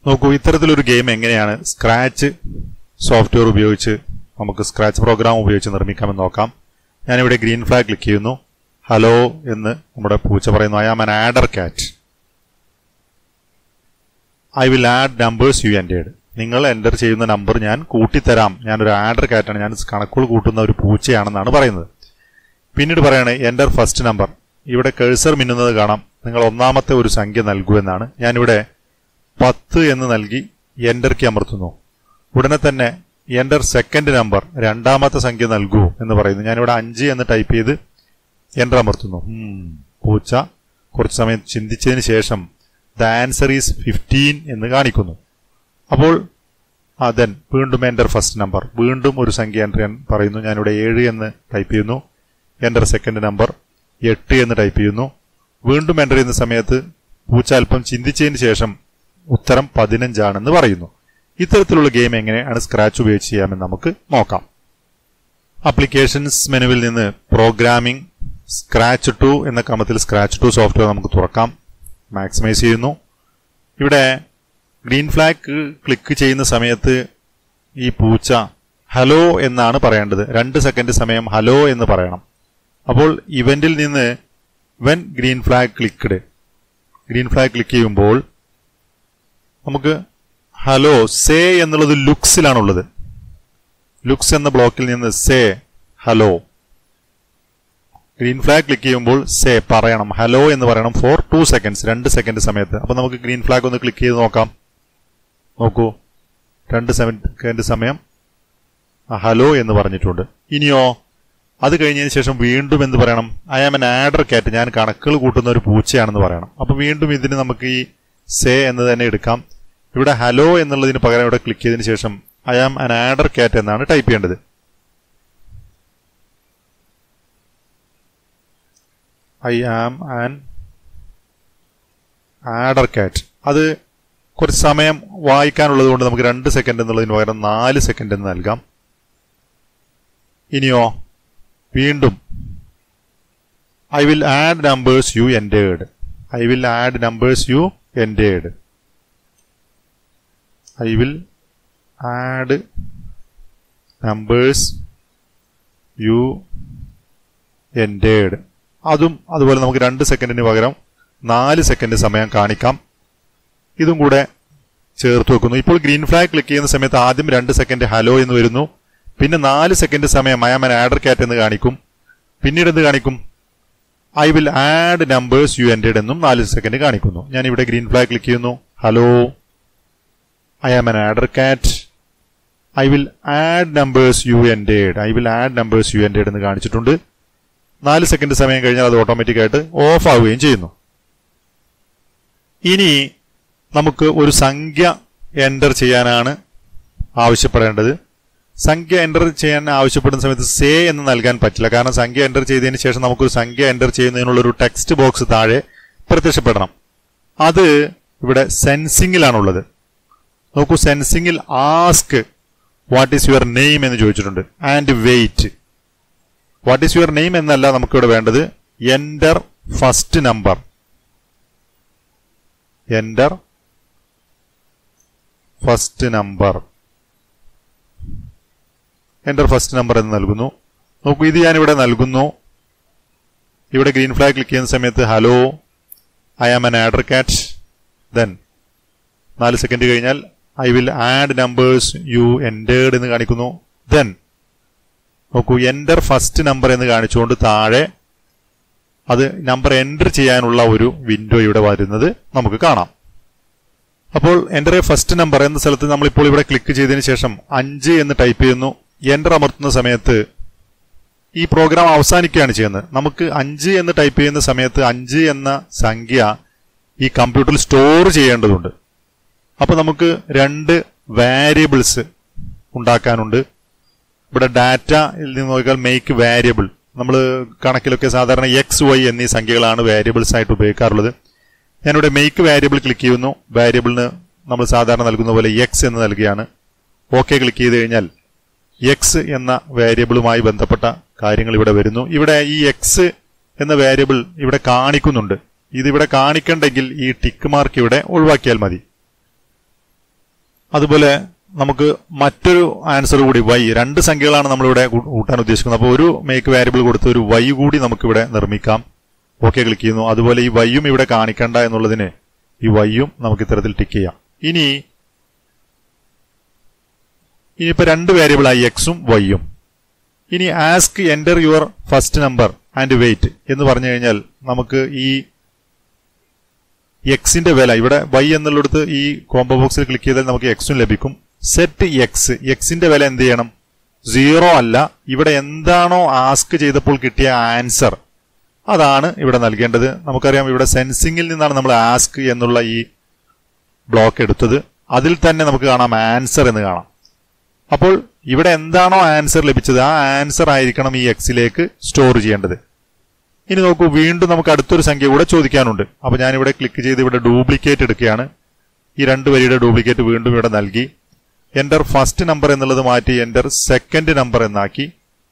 നോക്കൂ ഇത്തരത്തിലൊരു ഗെയിം എങ്ങനെയാണ് സ്ക്രാച്ച് സോഫ്റ്റ്വെയർ ഉപയോഗിച്ച് നമുക്ക് സ്ക്രാച്ച് പ്രോഗ്രാം ഉപയോഗിച്ച് നിർമ്മിക്കാമെന്ന് നോക്കാം ഞാനിവിടെ ഗ്രീൻ ഫ്ലാഗ് ക്ലിക്ക് ചെയ്യുന്നു ഹലോ എന്ന് നമ്മുടെ പൂച്ച പറയുന്നു I am an adder cat I will add numbers you entered നിങ്ങൾ എൻ്റർ ചെയ്യുന്ന നമ്പർ ഞാൻ കൂട്ടിത്തരാം ഞാനൊരു ആഡർ കാറ്റാണ് ഞാൻ കണക്കുകൾ കൂട്ടുന്ന ഒരു പൂച്ചയാണെന്നാണ് പറയുന്നത് പിന്നീട് പറയാണ് എൻ്റർ ഫസ്റ്റ് നമ്പർ ഇവിടെ കേഴ്സർ മിന്നുന്നത് കാണാം നിങ്ങൾ ഒന്നാമത്തെ ഒരു സംഖ്യ നൽകൂ എന്നാണ് ഞാനിവിടെ പത്ത് എന്ന് നൽകി എൻ്റർക്ക് അമർത്തുന്നു ഉടനെ തന്നെ എൻ്റർ സെക്കൻഡ് നമ്പർ രണ്ടാമത്തെ സംഖ്യ നൽകൂ എന്ന് പറയുന്നു ഞാനിവിടെ അഞ്ച് എന്ന് ടൈപ്പ് ചെയ്ത് എൻ്റർ അമർത്തുന്നു ഉം, പൂച്ച കുറച്ച് സമയം ചിന്തിച്ചതിന് ശേഷം ദ ആൻസർ ഈസ് ഫിഫ്റ്റീൻ എന്ന് കാണിക്കുന്നു അപ്പോൾ ദെൻ വീണ്ടും എൻ്റർ ഫസ്റ്റ് നമ്പർ വീണ്ടും ഒരു സംഖ്യ എൻ്റർ ചെയ്യാൻ പറയുന്നു ഞാനിവിടെ ഏഴ് എന്ന് ടൈപ്പ് ചെയ്യുന്നു എൻ്റർ സെക്കൻഡ് നമ്പർ എട്ട് എന്ന് ടൈപ്പ് ചെയ്യുന്നു വീണ്ടും എൻ്റർ ചെയ്യുന്ന സമയത്ത് പൂച്ച അല്പം ചിന്തിച്ചതിന് ശേഷം ഉത്തരം പതിനഞ്ചാണെന്ന് പറയുന്നു ഇത്തരത്തിലുള്ള ഗെയിം എങ്ങനെയാണ് സ്ക്രാച്ച് ഉപയോഗിച്ച് ചെയ്യാമെന്ന് നമുക്ക് നോക്കാം ആപ്ലിക്കേഷൻസ് മെനുവിൽ നിന്ന് പ്രോഗ്രാമിംഗ് സ്ക്രാച്ച് ടു എന്ന ക്രമത്തിൽ സ്ക്രാച്ച് ടു സോഫ്റ്റ്വെയർ നമുക്ക് തുറക്കാം മാക്സിമൈസ് ചെയ്യുന്നു ഇവിടെ ഗ്രീൻ ഫ്ലാഗ് ക്ലിക്ക് ചെയ്യുന്ന സമയത്ത് ഈ പൂച്ച ഹലോ എന്നാണ് പറയേണ്ടത് രണ്ട് സെക്കൻഡ് സമയം ഹലോ എന്ന് പറയണം അപ്പോൾ ഇവന്റിൽ നിന്ന് when green flag clicked green flag click ചെയ്യുമ്പോൾ നമുക്ക് ഹലോ സേ എന്നുള്ളത് ലുക്സിലാണുള്ളത് ലുക്സ് എന്ന ബ്ലോക്കിൽ നിന്ന് say hello green flag click ചെയ്യുമ്പോൾ സേ പറയണം ഹലോ എന്ന് പറയണം ഫോർ ടു സെക്കൻഡ്സ് രണ്ട് സെക്കൻഡ് സമയത്ത് അപ്പൊ നമുക്ക് ഗ്രീൻ ഫ്ലാഗ് ഒന്ന് ക്ലിക്ക് ചെയ്ത് നോക്കാം നോക്കൂ രണ്ട് സെക്കൻഡ് സമയം ഹലോ എന്ന് പറഞ്ഞിട്ടുണ്ട് ഇനിയോ അത് കഴിഞ്ഞതിന് ശേഷം വീണ്ടും എന്ത് പറയണം ഐ ആം എൻ ആഡർ കാറ്റ് ഞാൻ കണക്കുകൾ കൂട്ടുന്ന ഒരു പൂച്ചയാണെന്ന് പറയണം അപ്പൊ വീണ്ടും ഇതിന് നമുക്ക് ഈ സേ എന്ന് തന്നെ എടുക്കാം ഇവിടെ ഹലോ എന്നുള്ളതിന് പകരം ഇവിടെ ക്ലിക്ക് ചെയ്തതിന് ശേഷം ഐ ആം അൻ ആഡർ കാറ്റ് എന്നാണ് ടൈപ്പ് ചെയ്യേണ്ടത് ഐ ആം ആൻ ആഡർ കാറ്റ് അത് കുറച്ച് സമയം വായിക്കാനുള്ളത് കൊണ്ട് നമുക്ക് രണ്ട് സെക്കൻഡ് എന്നുള്ളതിന് പകരം നാല് സെക്കൻഡ് എന്ന് നൽകാം ഇനിയോ വീണ്ടും I will add numbers you entered I will add numbers you entered I will add numbers you entered അതും അതുപോലെ നമുക്ക് രണ്ട് സെക്കൻഡിന് പകരം നാല് സെക്കൻഡ് സമയം കാണിക്കാം ഇതും കൂടെ ചേർത്ത് വെക്കുന്നു ഇപ്പോൾ ഗ്രീൻ ഫ്ലാഗ് ക്ലിക്ക് ചെയ്യുന്ന സമയത്ത് ആദ്യം രണ്ട് സെക്കൻഡ് ഹലോ എന്ന് വരുന്നു പിന്നെ നാല് സെക്കൻഡ് സമയം ഐ ആം ആൻ ആഡർ കാറ്റ് എന്ന് കാണിക്കും പിന്നീട് എന്ത് കാണിക്കും I will add numbers you entered എന്നും നാല് സെക്കൻഡ് കാണിക്കുന്നു ഞാൻ ഇവിടെ ഗ്രീൻ ഫ്ലാഗ് ക്ലിക്ക് ചെയ്യുന്നു hello I am an adder cat I will add numbers you entered I will add numbers you entered എന്ന് കാണിച്ചിട്ടുണ്ട് നാല് സെക്കൻഡ് സമയം കഴിഞ്ഞാൽ അത് ഓട്ടോമാറ്റിക് ആയിട്ട് ഓഫ് ആവുകയും ചെയ്യുന്നു ഇനി നമുക്ക് ഒരു സംഖ്യ എൻ്റർ ചെയ്യാനാണ് ആവശ്യപ്പെടേണ്ടത് സംഖ്യ എൻ്റർ ചെയ്യാൻ ആവശ്യപ്പെടുന്ന സമയത്ത് സേ എന്ന് നൽകാൻ പറ്റില്ല കാരണം സംഖ്യ എൻ്റർ ചെയ്തതിന് ശേഷം നമുക്കൊരു സംഖ്യ എൻ്റർ ചെയ്യുന്നതിനുള്ള ഒരു ടെക്സ്റ്റ് ബോക്സ് താഴെ പ്രത്യക്ഷപ്പെടണം അത് ഇവിടെ സെൻസിങ്ങിലാണുള്ളത് നോക്കൂ സെൻസിങ്ങിൽ ask what is your name എന്ന് ചോദിച്ചിട്ടുണ്ട് and wait what is your name എന്നല്ല നമുക്കിവിടെ വേണ്ടത് enter first number enter first number enter first number എന്ന് നൽകുന്നു നോക്കൂ ഇത് ഞാനിവിടെ നൽകുന്നു ഇവിടെ ഗ്രീൻ ഫ്ലാഗ് ക്ലിക്ക് ചെയ്യുന്ന സമയത്ത് hello I am an adder cat then നാല് സെക്കൻഡ് കഴിഞ്ഞാൽ I will add numbers you entered എന്ന് കാണിക്കുന്നു ദെൻ നോക്കൂ എൻ്റർ ഫസ്റ്റ് നമ്പർ എന്ന് കാണിച്ചുകൊണ്ട് താഴെ അത് നമ്പർ എൻ്റർ ചെയ്യാനുള്ള ഒരു വിൻഡോ ഇവിടെ വരുന്നത് നമുക്ക് കാണാം അപ്പോൾ എൻ്റർ എ ഫസ്റ്റ് നമ്പർ എന്ന സ്ഥലത്ത് നമ്മളിപ്പോൾ ഇവിടെ ക്ലിക്ക് ചെയ്തതിന് ശേഷം അഞ്ച് എന്ന് ടൈപ്പ് ചെയ്യുന്നു എൻ്റർ അമർത്തുന്ന സമയത്ത് ഈ പ്രോഗ്രാം അവസാനിക്കുകയാണ് ചെയ്യുന്നത് നമുക്ക് അഞ്ച് എന്ന് ടൈപ്പ് ചെയ്യുന്ന സമയത്ത് അഞ്ച് എന്ന സംഖ്യ ഈ കമ്പ്യൂട്ടറിൽ സ്റ്റോർ ചെയ്യേണ്ടതുണ്ട് അപ്പൊ നമുക്ക് രണ്ട് വാരിയബിൾസ് ഉണ്ടാക്കാനുണ്ട് ഇവിടെ ഡാറ്റയിൽ നിന്ന് നോക്കിയാൽ മേക്ക് വാരിയബിൾ നമ്മൾ കണക്കിലൊക്കെ സാധാരണ എക്സ് വൈ എന്നീ സംഖ്യകളാണ് വാരിയബിൾസ് ആയിട്ട് ഉപയോഗിക്കാറുള്ളത് ഞാനിവിടെ മേക്ക് വാരിയബിൾ ക്ലിക്ക് ചെയ്യുന്നു വാരിയബിളിന് നമ്മൾ സാധാരണ നൽകുന്ന പോലെ എക്സ് എന്ന് നൽകുകയാണ് ഓക്കെ ക്ലിക്ക് ചെയ്ത് കഴിഞ്ഞാൽ എക്സ് എന്ന വേരിയബിളുമായി ബന്ധപ്പെട്ട കാര്യങ്ങൾ ഇവിടെ വരുന്നു ഇവിടെ ഈ എക്സ് എന്ന വേരിയബിൾ ഇവിടെ കാണിക്കുന്നുണ്ട് ഇതിവിടെ കാണിക്കണ്ടെങ്കിൽ ഈ ടിക്ക് മാർക്ക് ഇവിടെ ഒഴിവാക്കിയാൽ മതി അതുപോലെ നമുക്ക് മറ്റൊരു ആൻസർ കൂടി വൈ രണ്ട് സംഖ്യകളാണ് നമ്മളിവിടെ കൂ- കൂട്ടാൻ ഉദ്ദേശിക്കുന്നത് അപ്പോൾ ഒരു മേക്ക് വാരിയബിൾ കൊടുത്ത് ഒരു വൈ കൂടി നമുക്കിവിടെ നിർമ്മിക്കാം ഓക്കെ ക്ലിക്ക് ചെയ്യുന്നു അതുപോലെ ഈ വൈയും ഇവിടെ കാണിക്കണ്ട എന്നുള്ളതിന് ഈ വൈയും നമുക്ക് ഇത്തരത്തിൽ ടിക്ക് ചെയ്യാം ഇനി ഇനിയിപ്പോ രണ്ട് വേരിയബിളായി എക്സും വൈയും ഇനി ask enter your first number and wait എന്ന് പറഞ്ഞു കഴിഞ്ഞാൽ നമുക്ക് ഈ എക്സിന്റെ വില ഇവിടെ വൈ എന്നുള്ളിടത്ത് ഈ കോംബോ ബോക്സിൽ ക്ലിക്ക് ചെയ്താൽ നമുക്ക് എക്സും ലഭിക്കും സെറ്റ് എക്സ് എക്സിന്റെ വില എന്ത് ചെയ്യണം സീറോ അല്ല ഇവിടെ എന്താണോ ആസ്ക് ചെയ്തപ്പോൾ കിട്ടിയ ആൻസർ അതാണ് ഇവിടെ നൽകേണ്ടത് നമുക്കറിയാം ഇവിടെ സെൻസിങ്ങിൽ നിന്നാണ് നമ്മൾ ആസ്ക് എന്നുള്ള ഈ ബ്ലോക്ക് എടുത്തത് അതിൽ തന്നെ നമുക്ക് കാണാം ആൻസർ എന്ന് കാണാം അപ്പോൾ ഇവിടെ എന്താണോ ആൻസർ ലഭിച്ചത് ആ ആൻസർ ആയിരിക്കണം ഈ എക്സിലേക്ക് സ്റ്റോർ ചെയ്യേണ്ടത് ഇനി നോക്കൂ വീണ്ടും നമുക്ക് അടുത്തൊരു സംഖ്യ കൂടെ ചോദിക്കാനുണ്ട് അപ്പൊ ഞാനിവിടെ ക്ലിക്ക് ചെയ്ത് ഇവിടെ ഡ്യൂപ്ലിക്കേറ്റ് എടുക്കുകയാണ് ഈ രണ്ട് വരിയുടെ ഡ്യൂപ്ലിക്കേറ്റ് വീണ്ടും ഇവിടെ നൽകി എന്റർ ഫസ്റ്റ് നമ്പർ എന്നുള്ളത് മാറ്റി എന്റർ സെക്കൻഡ് നമ്പർ എന്നാക്കി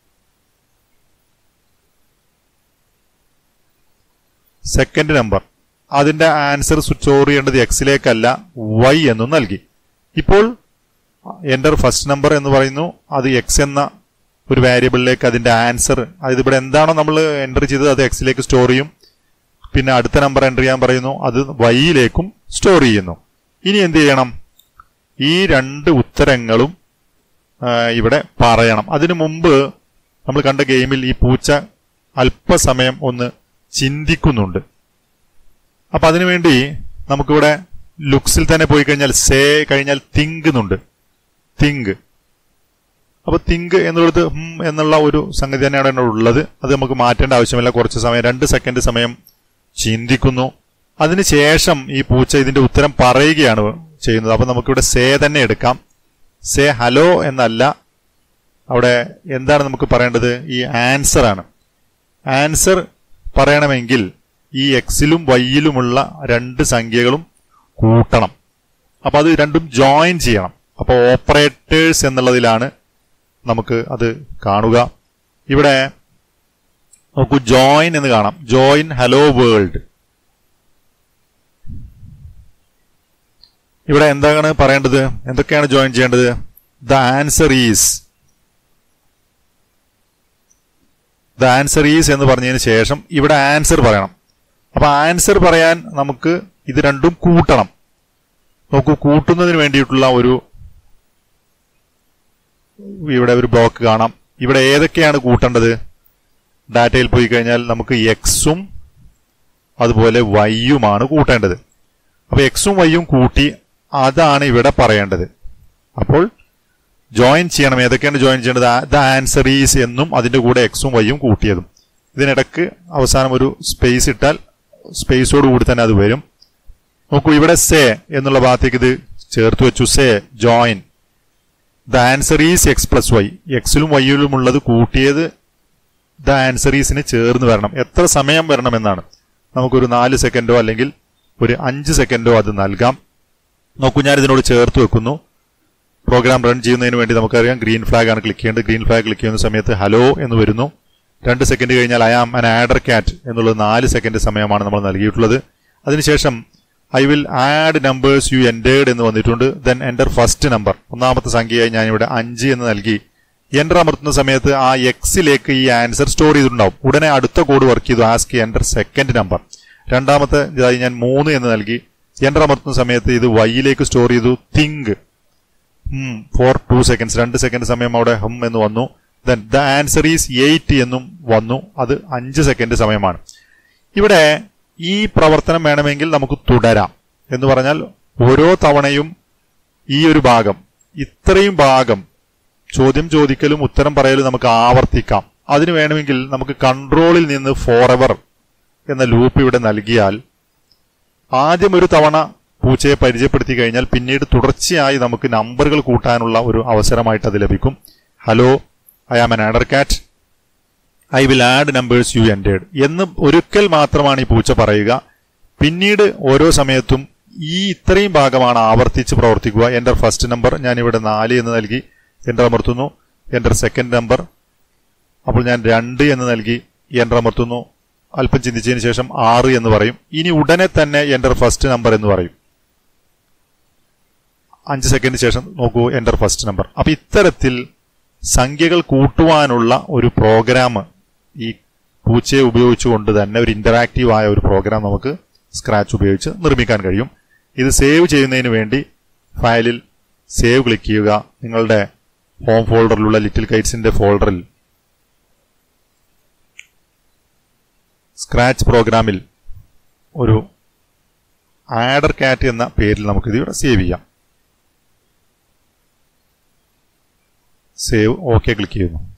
സെക്കൻഡ് നമ്പർ അതിന്റെ ആൻസർ സ്റ്റോർ ചെയ്യേണ്ടത് എക്സിലേക്കല്ല വൈ എന്നും നൽകി ഇപ്പോൾ എന്റർ ഫസ്റ്റ് നമ്പർ എന്ന് പറയുന്നു അത് എക്സ് എന്ന ഒരു വേരിയബിളിലേക്ക് അതിന്റെ ആൻസർ അതായത് ഇവിടെ എന്താണോ നമ്മൾ എൻ്റർ ചെയ്തത് അത് എക്സിലേക്ക് സ്റ്റോർ ചെയ്യും പിന്നെ അടുത്ത നമ്പർ എൻ്റർ ചെയ്യാൻ പറയുന്നു അത് വൈയിലേക്കും സ്റ്റോർ ചെയ്യുന്നു ഇനി എന്ത് ചെയ്യണം ഈ രണ്ട് ഉത്തരങ്ങളും ആ, ഇവിടെ പറയണം അതിനു മുമ്പ് നമ്മൾ കണ്ട ഗെയിമിൽ ഈ പൂച്ച അല്പസമയം ഒന്ന് ചിന്തിക്കുന്നുണ്ട് അപ്പൊ അതിനുവേണ്ടി നമുക്കിവിടെ ലുക്സിൽ തന്നെ പോയി കഴിഞ്ഞാൽ സേ കഴിഞ്ഞാൽ തിങ്ക് എന്നുണ്ട് തിങ്ക് അപ്പൊ തിങ്ക് എന്നുള്ളത് ഹും എന്നുള്ള ഒരു സംഗതി തന്നെയാണ് ഇവിടെ ഉള്ളത് അത് നമുക്ക് മാറ്റേണ്ട ആവശ്യമില്ല കുറച്ച് സമയം രണ്ട് സെക്കൻഡ് സമയം ചിന്തിക്കുന്നു അതിനുശേഷം ഈ പൂച്ച ഇതിന്റെ ഉത്തരം പറയുകയാണ് ചെയ്യുന്നത് അപ്പൊ നമുക്കിവിടെ സേ തന്നെ എടുക്കാം സേ ഹലോ എന്നല്ല അവിടെ എന്താണ് നമുക്ക് പറയേണ്ടത് ഈ ആൻസർ ആണ് ആൻസർ പറയണമെങ്കിൽ ഈ എക്സിലും വൈയിലുമുള്ള രണ്ട് സംഖ്യകളും കൂട്ടണം അപ്പൊ അത് രണ്ടും ജോയിൻ ചെയ്യണം അപ്പൊ ഓപ്പറേറ്റേഴ്സ് എന്നുള്ളതിലാണ് നമുക്ക് അത് കാണുക ഇവിടെ നോക്കൂ ജോയിൻ എന്ന് കാണാം ജോയിൻ ഹലോ വേൾഡ് ഇവിടെ എന്താണ് പറയേണ്ടത് എന്തൊക്കെയാണ് ജോയിൻ ചെയ്യേണ്ടത് the answer is the answer is എന്ന് പറഞ്ഞതിന് ശേഷം ഇവിടെ ആൻസർ പറയണം അപ്പൊ ആൻസർ പറയാൻ നമുക്ക് ഇത് രണ്ടും കൂട്ടണം നോക്കൂ കൂട്ടുന്നതിന് വേണ്ടിയിട്ടുള്ള ഒരു ഇവിടെ ഒരു ബ്ലോക്ക് കാണാം ഇവിടെ ഏതൊക്കെയാണ് കൂട്ടേണ്ടത് ഡാറ്റയിൽ പോയി കഴിഞ്ഞാൽ നമുക്ക് എക്സും അതുപോലെ വൈയുമാണ് കൂട്ടേണ്ടത് അപ്പൊ എക്സും വൈയും കൂട്ടി അതാണ് ഇവിടെ പറയേണ്ടത് അപ്പോൾ ജോയിൻ ചെയ്യണം ഏതൊക്കെയാണ് ജോയിൻ ചെയ്യേണ്ടത് ദ ആൻസർ ഈസ് എന്നും അതിന്റെ കൂടെ എക്സും വൈയും കൂട്ടിയതും ഇതിനിടക്ക് അവസാനം ഒരു സ്പേസ് ഇട്ടാൽ സ്പേസോട് കൂടി തന്നെ അത് വരും നോക്കൂ ഇവിടെ സേ എന്നുള്ള ഭാഗത്തേക്ക് ഇത് ചേർത്ത് വെച്ചു say join the answer is X plus Y എക്സിലും വൈയിലും ഉള്ളത് കൂട്ടിയത് ദ ആൻസർ ഈസിന് ചേർന്ന് വരണം എത്ര സമയം വരണം എന്നാണ് നമുക്കൊരു നാല് സെക്കൻഡോ അല്ലെങ്കിൽ ഒരു അഞ്ച് സെക്കൻഡോ അത് നൽകാം നോക്കൂ ഞാൻ ഇതിനോട് ചേർത്ത് വെക്കുന്നു പ്രോഗ്രാം റൺ ചെയ്യുന്നതിന് വേണ്ടി നമുക്കറിയാം ഗ്രീൻ ഫ്ലാഗ് ആണ് ക്ലിക്ക് ചെയ്യേണ്ടത് ഗ്രീൻ ഫ്ലാഗ് ക്ലിക്ക് ചെയ്യുന്ന സമയത്ത് ഹലോ എന്ന് വരുന്നു രണ്ട് സെക്കൻഡ് കഴിഞ്ഞാൽ ഐ ആം അൻ ആഡർ കാറ്റ് എന്നുള്ളത് നാല് സെക്കൻഡ് സമയമാണ് നമ്മൾ നൽകിയിട്ടുള്ളത് അതിനുശേഷം I will add numbers you entered എന്ന് വന്നിട്ടുണ്ട് ദെൻ എൻ്റർ ഫസ്റ്റ് നമ്പർ ഒന്നാമത്തെ സംഖ്യയായി ഞാൻ ഇവിടെ അഞ്ച് എന്ന് നൽകി എൻ്റർ അമർത്തുന്ന സമയത്ത് ആ എക്സിലേക്ക് ഈ ആൻസർ സ്റ്റോർ ചെയ്തിട്ടുണ്ടാവും ഉടനെ അടുത്ത കോഡ് വർക്ക് ചെയ്തു ആസ്ക് എൻ്റർ സെക്കൻഡ് നമ്പർ രണ്ടാമത്തെ ഇതായി ഞാൻ മൂന്ന് എന്ന് നൽകി എൻ്റർ അമർത്തുന്ന സമയത്ത് ഇത് വൈയിലേക്ക് സ്റ്റോർ ചെയ്തു തിങ്ക് ഫോർ ടു സെക്കൻഡ്സ് രണ്ട് സെക്കൻഡ് സമയം അവിടെ ഹം എന്ന് വന്നു then the answer is eight എന്നും വന്നു അത് അഞ്ച് സെക്കൻഡ് സമയമാണ് ഇവിടെ ഈ പ്രവർത്തനം വേണമെങ്കിൽ നമുക്ക് തുടരാം എന്ന് പറഞ്ഞാൽ ഓരോ തവണയും ഈ ഒരു ഭാഗം ഇത്രയും ഭാഗം ചോദ്യം ചോദിക്കലും ഉത്തരം പറയലും നമുക്ക് ആവർത്തിക്കാം അതിന് വേണമെങ്കിൽ നമുക്ക് കൺട്രോളിൽ നിന്ന് ഫോർ എവർ എന്ന ലൂപ്പ് ഇവിടെ നൽകിയാൽ ആദ്യം ഒരു തവണ പൂച്ചയെ പരിചയപ്പെടുത്തി കഴിഞ്ഞാൽ പിന്നീട് തുടർച്ചയായി നമുക്ക് നമ്പറുകൾ കൂട്ടാനുള്ള ഒരു അവസരമായിട്ട് അത് ലഭിക്കും hello I am an adder cat I will add numbers you entered എന്ന് ഒരിക്കൽ മാത്രമാണ് ഈ പൂച്ച പറയുക പിന്നീട് ഓരോ സമയത്തും ഈ ഇത്രയും ഭാഗമാണ് ആവർത്തിച്ച് പ്രവർത്തിക്കുക എൻ്റർ ഫസ്റ്റ് നമ്പർ ഞാൻ ഇവിടെ നാല് എന്ന് നൽകി എൻ്റർ അമർത്തുന്നു എൻ്റർ സെക്കൻഡ് നമ്പർ അപ്പോൾ ഞാൻ രണ്ട് എന്ന് നൽകി എൻ്റർ അമർത്തുന്നു അല്പം ചിന്തിച്ചതിന് ശേഷം ആറ് എന്ന് പറയും ഇനി ഉടനെ തന്നെ എൻ്റർ ഫസ്റ്റ് നമ്പർ എന്ന് പറയും അഞ്ച് സെക്കൻഡ് ശേഷം നോക്കൂ എൻ്റർ ഫസ്റ്റ് നമ്പർ അപ്പൊ ഇത്തരത്തിൽ സംഖ്യകൾ കൂട്ടുവാനുള്ള ഒരു പ്രോഗ്രാം ഈ പൂച്ചയെ ഉപയോഗിച്ചുകൊണ്ട് തന്നെ ഒരു ഇന്ററാക്റ്റീവ് ആയ ഒരു പ്രോഗ്രാം നമുക്ക് സ്ക്രാച്ച് ഉപയോഗിച്ച് നിർമ്മിക്കാൻ കഴിയും ഇത് സേവ് ചെയ്യുന്നതിന് വേണ്ടി ഫയലിൽ സേവ് ക്ലിക്ക് ചെയ്യുക നിങ്ങളുടെ ഹോം ഫോൾഡറിലുള്ള ലിറ്റിൽ കൈറ്റ്സിന്റെ ഫോൾഡറിൽ സ്ക്രാച്ച് പ്രോഗ്രാമിൽ ഒരു ആഡർ കാറ്റ് എന്ന പേരിൽ നമുക്കിത് ഇവിടെ സേവ് ചെയ്യാം സേവ് ഓക്കെ ക്ലിക്ക് ചെയ്യുന്നു